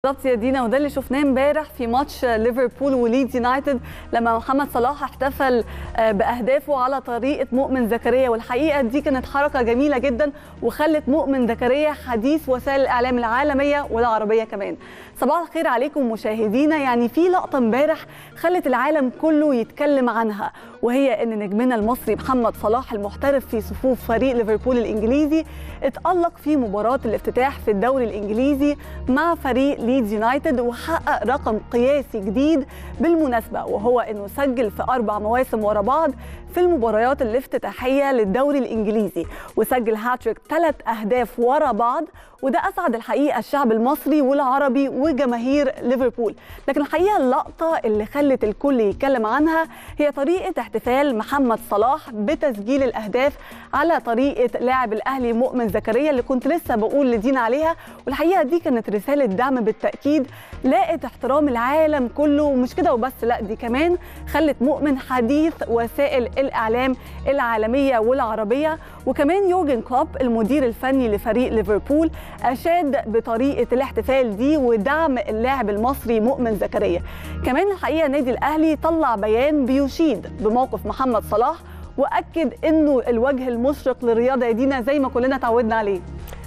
بالظبط يا دينا وده اللي شفناه امبارح في ماتش ليفربول وليدز يونايتد لما محمد صلاح احتفل باهدافه على طريقه مؤمن زكريا والحقيقه دي كانت حركه جميله جدا وخلت مؤمن زكريا حديث وسائل الاعلام العالميه والعربيه كمان صباح الخير عليكم مشاهدينا يعني في لقطه امبارح خلت العالم كله يتكلم عنها وهي ان نجمنا المصري محمد صلاح المحترف في صفوف فريق ليفربول الانجليزي اتالق في مباراه الافتتاح في الدوري الانجليزي مع فريق ليدز يونايتد وحقق رقم قياسي جديد بالمناسبه وهو انه سجل في اربع مواسم ورا بعض في المباريات الافتتاحيه للدوري الانجليزي وسجل هاتريك ثلاث اهداف ورا بعض وده اسعد الحقيقه الشعب المصري والعربي وجماهير ليفربول لكن الحقيقه اللقطه اللي خلت الكل يتكلم عنها هي طريقه احتفال محمد صلاح بتسجيل الاهداف على طريقه لاعب الاهلي مؤمن زكريا اللي كنت لسه بقول لدينا عليها والحقيقه دي كانت رساله دعم بالتاكيد لاقت احترام العالم كله ومش كده وبس لا دي كمان خلت مؤمن حديث وسائل الاعلام العالميه والعربيه وكمان يورجن كلوب المدير الفني لفريق ليفربول اشاد بطريقه الاحتفال دي ودعم اللاعب المصري مؤمن زكريا كمان الحقيقه النادي الاهلي طلع بيان بيشيد بموقف محمد صلاح واكد انه الوجه المشرق للرياضه يا دينا زي ما كلنا تعودنا عليه